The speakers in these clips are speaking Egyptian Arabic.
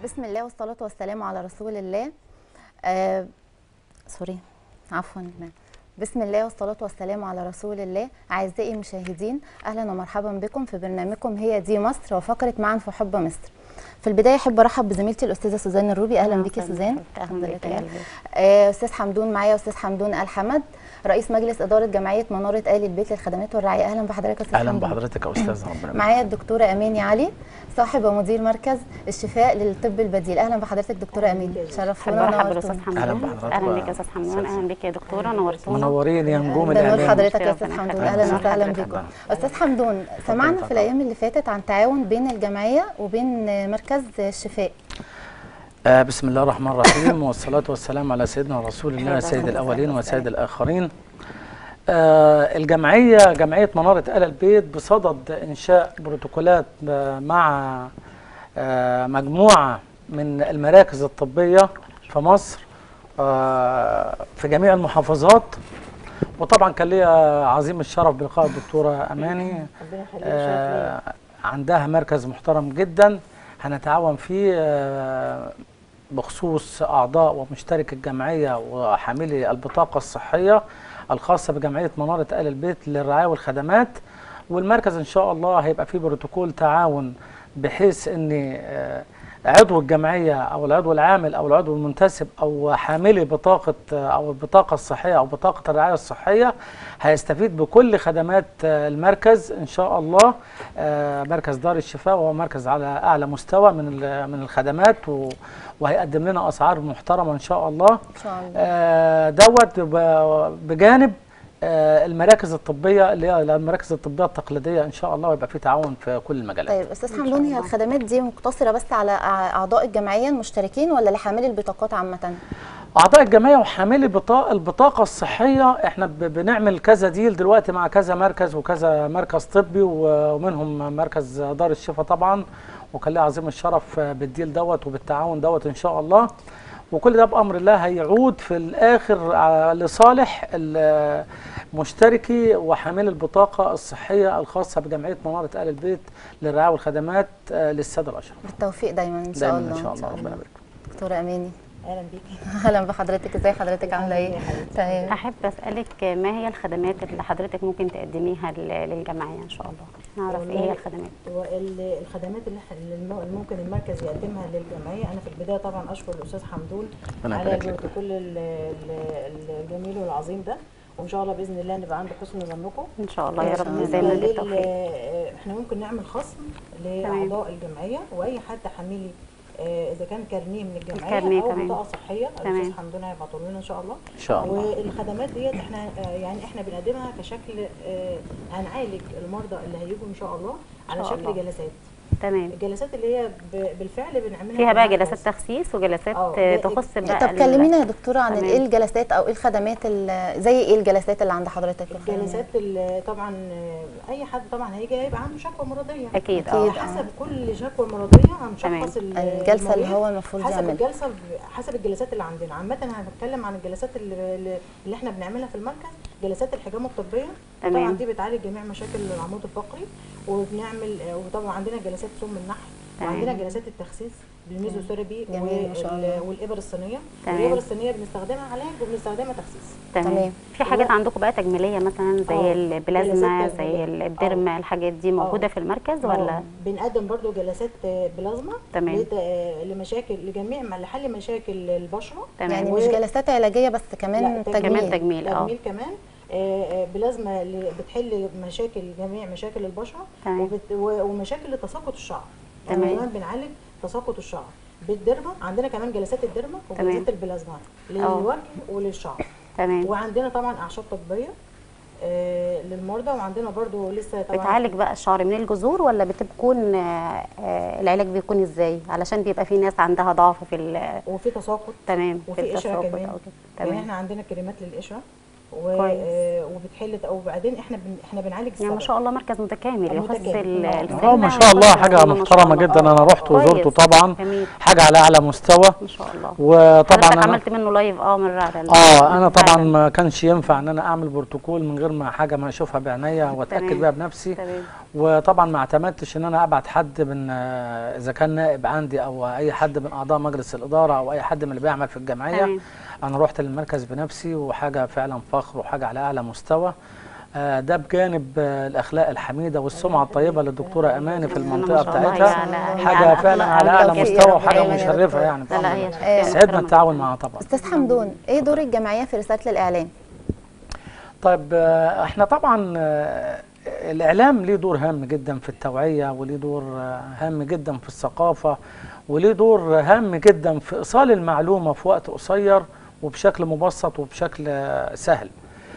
بسم الله والصلاة والسلام على رسول الله آه سوري عفوا بسم الله والصلاة والسلام على رسول الله أعزائي المشاهدين أهلا ومرحبا بكم في برنامجكم هي دي مصر وفقرة معا في حب مصر في البداية أحب أرحب بزميلتي الأستاذة سوزان الروبي أهلا بيكي يا سوزان اهلا بك يا قلبي. آه، أستاذ حمدون معايا أستاذ حمدون آل حمد رئيس مجلس إدارة جمعية منارة آل البيت للخدمات والرعاية أهلا بحضرتك يا أستاذ اهلا حمدون. بحضرتك يا استاذ ربنا يبارك معايا الدكتورة أماني علي صاحب ومدير مركز الشفاء للطب البديل أهلا بحضرتك دكتورة أماني احب شرفتونا ارحب بالاستاذ ونورتونا حمدون أهلا بحضرتك اهلا بقى. بك يا استاذ حمدون أستاذ. اهلا بك يا دكتوره نورتونا منورين يا نجوم ده نور الاعلام حضرتك يا ربنا استاذ يخليك. حمدون ربنا اهلا وسهلا يخليك. بكم استاذ حمدون سمعنا في اتفضل. الايام اللي فاتت عن تعاون بين الجمعيه وبين مركز الشفاء آه بسم الله الرحمن الرحيم والصلاة والسلام على سيدنا رسول الله عليه سيد الصلاة الأولين والسلام. وسيد الآخرين آه الجمعية جمعية منارة آل البيت بصدد إنشاء بروتوكولات آه، مع آه مجموعة من المراكز الطبية في مصر آه في جميع المحافظات وطبعا كان لي عظيم الشرف بلقاء الدكتورة أماني ربنا يخليك آه، عندها مركز محترم جدا هنتعاون فيه آه، بخصوص أعضاء ومشترك الجمعية وحاملي البطاقة الصحية الخاصة بجمعية منارة آل البيت للرعاية والخدمات والمركز إن شاء الله هيبقى فيه بروتوكول تعاون بحيث أن آه، عضو الجمعية أو العضو العامل أو العضو المنتسب أو حاملي بطاقة آه، أو البطاقة الصحية أو بطاقة الرعاية الصحية هيستفيد بكل خدمات آه، المركز إن شاء الله آه، مركز دار الشفاء وهو مركز على أعلى مستوى من ال- من الخدمات و- وهيقدم لنا أسعار محترمة إن شاء الله ان شاء الله آه، دوت ب- بجانب آه، المراكز الطبية اللي هي المراكز الطبية التقليدية إن شاء الله ويبقى في تعاون في كل المجالات طيب استاذ حمدون هي الخدمات دي مقتصره بس على أع- اعضاء الجمعيه المشتركين ولا لحاملي البطاقات عامه اعضاء الجمعيه وحاملي البطاقه البطاقه الصحيه احنا ب- بنعمل كذا ديل دلوقتي مع كذا مركز وكذا مركز طبي و- ومنهم مركز دار الشفاء طبعا وكان لي عظيم الشرف بالديل دوت وبالتعاون دوت ان شاء الله وكل ده بامر الله هيعود في الاخر ع- لصالح ال- مشتركي وحاملي البطاقه الصحيه الخاصه بجمعيه مناره ال البيت للرعايه والخدمات آه، للساده الاشراف بالتوفيق دايما ان شاء دايما الله ان شاء الله ربنا يبارك دكتوره اماني اهلا بيكي اهلا بحضرتك ازي حضرتك عامله ايه تمام احب اسالك ما هي الخدمات اللي حضرتك ممكن تقدميها لل- للجمعيه ان شاء الله نعرف ايه هي الخدمات وال- الخدمات اللي إحنا- اللي الم- اللي ممكن المركز يقدمها للجمعيه انا في البدايه طبعا اشكر الاستاذ حمدون ربنا على يبارك لك. البروتوكول ال- ال- الجميل والعظيم ده وان شاء الله باذن الله نبقى عند حسن ظنكم ان شاء الله يا آه، رب بالنسبة دايما لل- بالتوفيق آه، احنا ممكن نعمل خصم لاعضاء الجمعيه واي حد حاملي آه، اذا كان كارنيه من الجمعيه الكارنيه، او تمام. بطاقه صحيه تمام. الاستاذ حمدون هيبعته لنا ان شاء الله ان شاء الله والخدمات ديت احنا آه، يعني احنا بنقدمها كشكل آه، هنعالج المرضى اللي هيجوا ان شاء الله على إن شاء شكل الله. جلسات تمام الجلسات اللي هي ب- بالفعل بنعملها فيها بقى في جلسات المركز. تخسيس وجلسات آه، آه، ده- تخص بقى طب ال- كلمينا يا دكتوره عن تمام. ايه الجلسات او ايه الخدمات ال- زي ايه الجلسات اللي عند حضرتك الجلسات اللي طبعا آه، اي حد طبعا هيجي هيبقى عنده شكوى مرضيه اكيد أكيد. اه آه. حسب كل شكوى مرضيه هنشخص ال- الجلسه اللي المريض هو المفروض حسب يعملها الجلسه حسب الجلسات اللي عندنا عامه انا هتكلم عن الجلسات اللي, اللي احنا بنعملها في المركز جلسات الحجامه الطبيه تمام. طبعا دي بتعالج جميع مشاكل العمود الفقري وبنعمل آه، وطبعا عندنا جلسات سم النحل تمام. وعندنا جلسات التخسيس بالميزوثيرابي جميل، ما شاء وال- الله. والابر الصينيه تمام. والابر الصينيه بنستخدمها علاج وبنستخدمها تخسيس تمام تمام. في حاجات عندكم بقى تجميليه مثلا زي آه، البلازما جلسات زي تجميلية. الديرما الحاجات دي موجوده آه. في المركز آه، ولا بنقدم برضو جلسات آه، بلازما تمام. لت- آه، لمشاكل لجميع لحل مشاكل البشره تمام يعني و- مش جلسات علاجيه بس كمان لا، تجميل كمان تجميل اه تجميل كمان آه، آه، بلازما اللي بتحل مشاكل جميع مشاكل البشره تمام. وبت- و- ومشاكل تساقط الشعر تمام. يعني كمان بنعالج تساقط الشعر بالديرما عندنا كمان جلسات الديرما تمام. وجلسات البلازما للوجه وللشعر تمام وعندنا طبعا اعشاب طبيه آه، للمرضى وعندنا برضو لسه طبعا بتعالج بقى الشعر من الجذور ولا بتكون آه، آه، العلاج بيكون ازاي علشان بيبقى في ناس عندها ضعف في ال- وفي تساقط تمام في وفي قشره التساقط كمان او كده يعني تمام احنا عندنا كريمات للقشره و- كويس. آه، وبتحل وبعدين احنا بن احنا بنعالج يعني ما السبب شاء الله مركز متكامل يخص متكامل. ال- آه. السمنه اه ما شاء الله ويخص حاجه السمنة ما شاء محترمه الله. جدا انا رحت كويس. وزرته طبعا جميل حاجه على اعلى مستوى ما شاء الله وطبعا حضرتك انا عملت منه لايف اه مره على ال- اه انا طبعا فعلاً. ما كانش ينفع ان انا اعمل بروتوكول من غير ما حاجه ما اشوفها بعينيا واتاكد تمام. بيها بنفسي تمام وطبعا ما اعتمدتش ان انا ابعت حد من آه، اذا كان نائب عندي او اي حد من اعضاء مجلس الاداره او اي حد من اللي بيعمل في الجمعيه تمام انا رحت للمركز بنفسي وحاجه فعلا فخر وحاجه على اعلى مستوى آه، ده بجانب آه، الاخلاق الحميده والسمعه الطيبه للدكتوره اماني في ما المنطقه شاء الله، بتاعتها هي على- حاجه هي على فعلا أخلاق- على اعلى بالتوفيق يا مستوى رب وحاجه دايماً يا مشرفه دكتور. يعني لا لا هي آه، شخصية سعدنا محترمة التعاون جداً. معاها طبعا استاذ حمدون ايه دور الجمعيه في رساله الاعلام طيب آه، احنا طبعا آه، الاعلام ليه دور هام جدا في التوعيه وليه دور آه، هام جدا في الثقافه وليه دور هام جدا في ايصال المعلومه في وقت قصير وبشكل مبسط وبشكل آه، سهل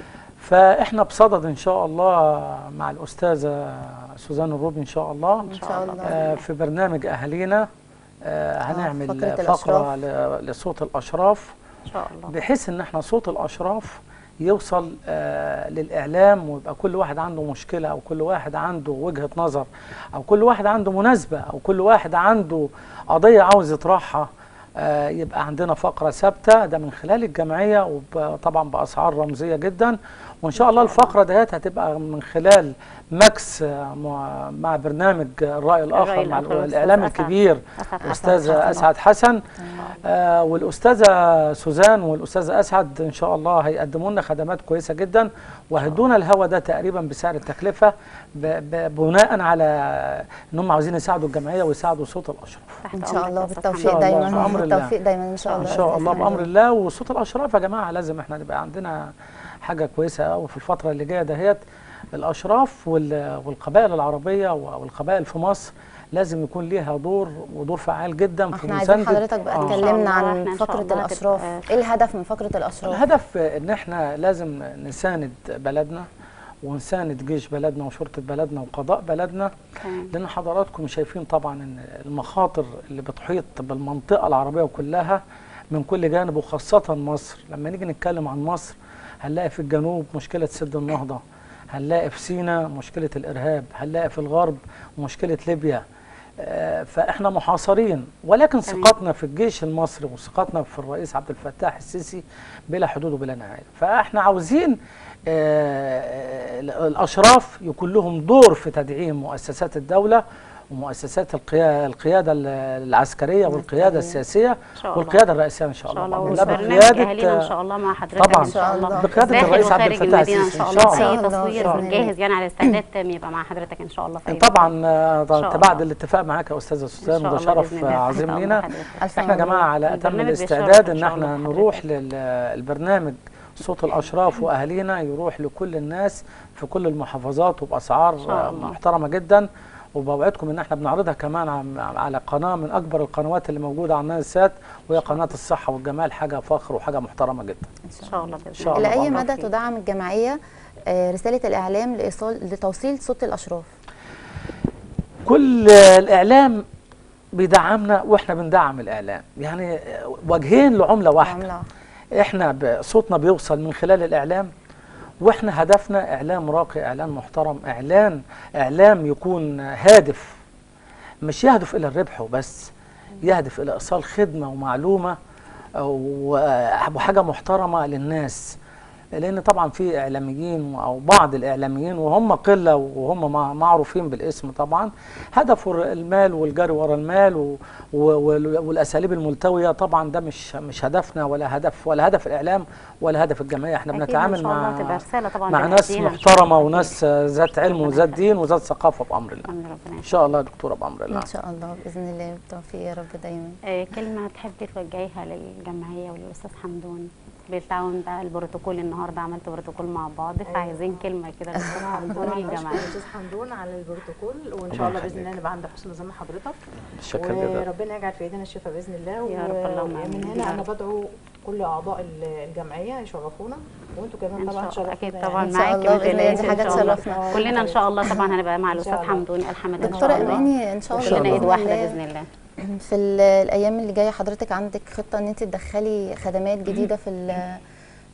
فاحنا بصدد ان شاء الله مع الاستاذه سوزان الروبي ان شاء الله ان شاء الله آه، في برنامج اهالينا آه، هنعمل فقرة فقره ل- لصوت الاشراف ان شاء الله بحيث ان احنا صوت الاشراف يوصل آه للاعلام ويبقى كل واحد عنده مشكله او كل واحد عنده وجهه نظر او كل واحد عنده مناسبه او كل واحد عنده قضيه عاوز يطرحها آه يبقى عندنا فقره ثابته ده من خلال الجمعيه وطبعا باسعار رمزيه جدا وان شاء الله الفقره ديت هتبقى من خلال ماكس آه، مع- مع برنامج الراي الاخر الرأي مع الآخر والأستاذ الاعلام أسعد. الكبير أسعد الاستاذ حسن. اسعد حسن آه والاستاذه سوزان والاستاذه اسعد ان شاء الله هيقدموا لنا خدمات كويسه جدا وهيدونا الهوا ده تقريبا بسعر التكلفه ب- ب- بناء على ان هم عاوزين يساعدوا الجمعيه ويساعدوا صوت الاشراف تحت ان أمرك شاء الله يا أستاذ بالتوفيق حمدون. الله، دايما بأمر الله. بالتوفيق دايما ان شاء الله ان شاء الله بإذن بامر الله وصوت الاشراف يا جماعه لازم احنا نبقى عندنا حاجه كويسه قوي في الفتره اللي جايه دهيت الاشراف وال- والقبائل العربيه والقبائل في مصر لازم يكون ليها دور ودور فعال جدا في احنا عايزين مساندة- حضرتك بقى آه. إن شاء تكلمنا الله، عن إحنا إن شاء فقره الله الاشراف هتبقى- ايه الهدف من فقره الاشراف الهدف ان احنا لازم نساند بلدنا ونساند جيش بلدنا وشرطه بلدنا وقضاء بلدنا تمام. لان حضراتكم شايفين طبعا ان المخاطر اللي بتحيط بالمنطقه العربيه كلها من كل جانب وخاصه مصر لما نيجي نتكلم عن مصر هنلاقي في الجنوب مشكله سد النهضه هنلاقي في سيناء مشكله الارهاب هنلاقي في الغرب مشكله ليبيا آه، فاحنا محاصرين ولكن تمام. ثقتنا في الجيش المصري وثقتنا في الرئيس عبد الفتاح السيسي بلا حدود وبلا نهايه فاحنا عاوزين آه، الاشراف يكون لهم دور في تدعيم مؤسسات الدوله ومؤسسات القيا- القياده العسكريه والقياده السياسيه إن شاء الله. والقياده الرئاسيه ان شاء ان شاء الله الله بإذن الله وبرنامج اهالينا ان بقياده شاء الله مع حضرتك طبعاً. ان شاء الله بقيادة داخل الرئيس عبد وخارج الفتاح المدينه ان السيسي. شاء إن الله شاء اي الله. تصوير بإذن الله. جاهز يعني على استعداد تام يبقى مع حضرتك ان شاء الله في أي طبعا آه، شاء ده الله. بعد الاتفاق معاك يا استاذه إن سوسان شاء وده الله شرف بإذن الله. عظيم تحت أمر لينا حضرتك. ألف احنا يا مبروك. جماعه على اتم البرنامج بيشرف الاستعداد إن ان شاء احنا الله نروح للبرنامج صوت الاشراف واهالينا يروح لكل الناس في كل المحافظات وباسعار إن شاء آه، الله. محترمه جدا وبوعدكم ان احنا بنعرضها كمان عم- على قناه من اكبر القنوات اللي موجوده على الناس السات وهي قناه الصحه والجمال حاجه فخر وحاجه محترمه جدا ان شاء الله باذن شاء الله الله. الى اي بأمر مدى تدعم الجمعيه آه، رساله الاعلام لايصال لتوصيل صوت الاشراف كل الاعلام بيدعمنا واحنا بندعم الاعلام يعني وجهين لعمله واحده عاملة احنا ب- صوتنا بيوصل من خلال الاعلام واحنا هدفنا اعلام راقي اعلام محترم اعلان اعلام يكون هادف مش يهدف الى الربح وبس يهدف الى ايصال خدمه ومعلومه و- وحاجه محترمه للناس لان طبعا في اعلاميين او بعض الاعلاميين وهم قله وهم مع- معروفين بالاسم طبعا هدفوا المال والجري ورا المال و و وال- والاساليب الملتويه طبعا ده مش مش هدفنا ولا هدف ولا هدف الاعلام ولا هدف الجمعيه احنا أكيد إن بنتعامل شاء الله مع تبقى رسالة طبعا مع ناس بنأديها إن شاء الله. محترمه أكيد. وناس ذات علم ربنا وذات يخليك. دين وذات ثقافه بامر الله امين ربنا ان شاء الله يا دكتوره بامر الله ان شاء الله باذن الله بالتوفيق يا رب دايما آه، كلمة تحبي توجهيها للجمعية وللأستاذ حمدون بالتعاون بقى البروتوكول النهارده عملتوا بروتوكول مع بعض فعايزين كلمة كده للأستاذ حمدون انا والجمعية بشكر الاستاذ حمدون على البروتوكول وان الله شاء الله باذن يخليك. الله نبقى عند حسن ظن حضرتك شكرا جدا وربنا يجعل في ايدينا الشفاء باذن الله يا رب، اللهم ومن آمين. هنا يا انا رب. بدعو كل اعضاء ال- الجمعيه يشرفونا وانتم كمان ان طبعا شاء الله تشرفونا اكيد يعني. طبعا إن شاء معاكي الله ما بإذن الله، دي تقلقيش حاجة إن شاء الله. تشرفنا. كلنا ان شاء الله طبعا هنبقى مع إن الاستاذ شاء الله. حمدون الحمد ان دكتوره شاء الله اماني ان شاء إن الله شاء كلنا ايد الله. واحده بإذن باذن الله الله في ال- الايام اللي جايه حضرتك عندك خطه ان انت تدخلي خدمات جديده في ال-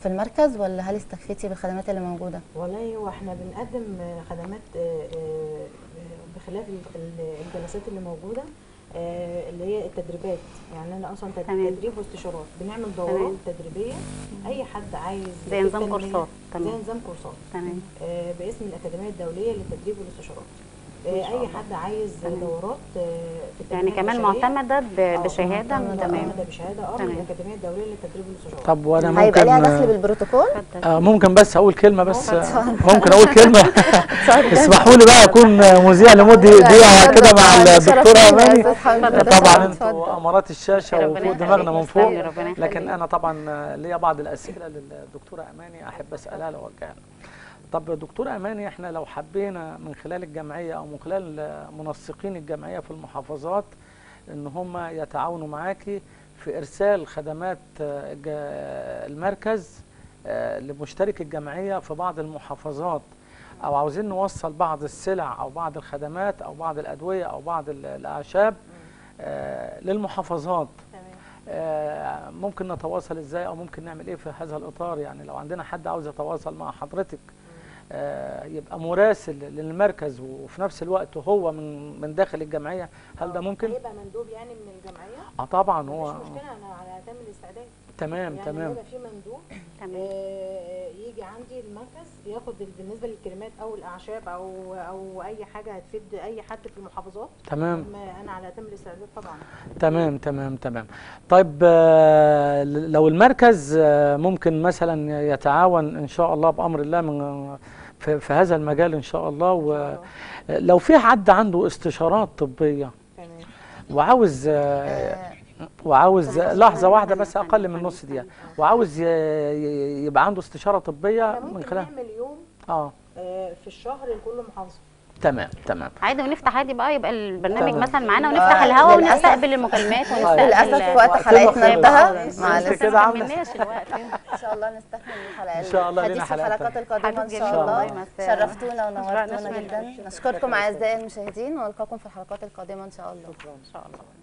في المركز ولا هل استكفيتي بالخدمات اللي موجوده والله هو احنا بنقدم آه، خدمات آه، آه، بخلاف ال- ال- الجلسات اللي موجوده آه، اللي هي التدريبات يعني انا اصلا تد- تمام. تدريب واستشارات بنعمل دورات تمام. تدريبيه اي حد عايز زي في نظام التنمية، كورسات. زي تمام. نظام كورسات تمام آه، باسم الاكاديميه الدوليه للتدريب والاستشارات آه، ما شاء اي الله. حد عايز تمام. دورات آه، في يعني التنمية كمان البشرية. معتمده ب- آه، بشهاده معتمدة. تمام معتمده بشهاده اه من تمام. الاكاديميه الدوليه للتدريب والاستشارات طب وانا ممكن هيبقى ليها دخل بالبروتوكول اتفضل آه، ممكن بس اقول كلمه بس اتفضل. آه، ممكن اقول كلمه اسمحوا لي بقى اكون مذيع لمده دقيقه كده مع الدكتوره اماني طبعا انتوا امارات الشاشه ربنا وفوق يخليك، دماغنا من فوق تسلمي، ربنا يخليك. لكن انا طبعا آه، ليا بعض الاسئله للدكتوره اماني احب اسالها لو وجهها طب دكتوره اماني احنا لو حبينا من خلال الجمعيه او من خلال آه، منسقين الجمعيه في المحافظات ان هم يتعاونوا معاكي في ارسال خدمات آه، الج- المركز آه، لمشترك الجمعيه في بعض المحافظات او عاوزين نوصل بعض السلع او بعض الخدمات او بعض الادويه او بعض ال- الاعشاب آه، للمحافظات تمام آه، ممكن نتواصل ازاي او ممكن نعمل ايه في هذا الاطار يعني لو عندنا حد عاوز يتواصل مع حضرتك آه، يبقى مراسل للمركز وفي نفس الوقت هو من من داخل الجمعيه هل ده ممكن؟ هيبقى مندوب يعني من الجمعيه اه طبعا هو مفيش مشكله انا على تم الاستعداد تمام يعني تمام هيبقى في مندوب تمام آه، يجي عندي المركز ياخد ال- بالنسبه للكريمات او الاعشاب او او اي حاجه هتفيد اي حد في المحافظات تمام ما انا على تم الاستعداد طبعا تمام تمام تمام طيب آه، لو المركز آه، ممكن مثلا يتعاون ان شاء الله بامر الله من في, في هذا المجال ان شاء الله إن شاء الله. ولو في حد عنده استشارات طبيه تمام وعاوز آه، وعاوز طب لحظه خلينا واحده نفهم- بس اقل من نفهم- نص دقيقه نفهم. وعاوز ي- ي- يبقى عنده استشاره طبيه احنا من ممكن خلال نعمل يوم اه آه، في الشهر لكل محافظه تمام تمام عادي ونفتح عادي بقى يبقى البرنامج تمام. مثلا معانا آه، ونفتح الهوا للأسف- ونستقبل المكالمات ونستقبل للاسف وقت خلص. حلقتنا انتهى بس معلش كده ما عاملة. كملناش الوقت ان شاء الله نستكمل الحلقات إن شاء الله لينا الحديث في حلقات الحلقات تانية. القادمه ان حبيب شاء جميل الله والله، مس- شرفتونا ونورتونا شكراً. جدا نشكركم اعزائي المشاهدين ونلقاكم في الحلقات القادمه ان شاء الله ان شاء الله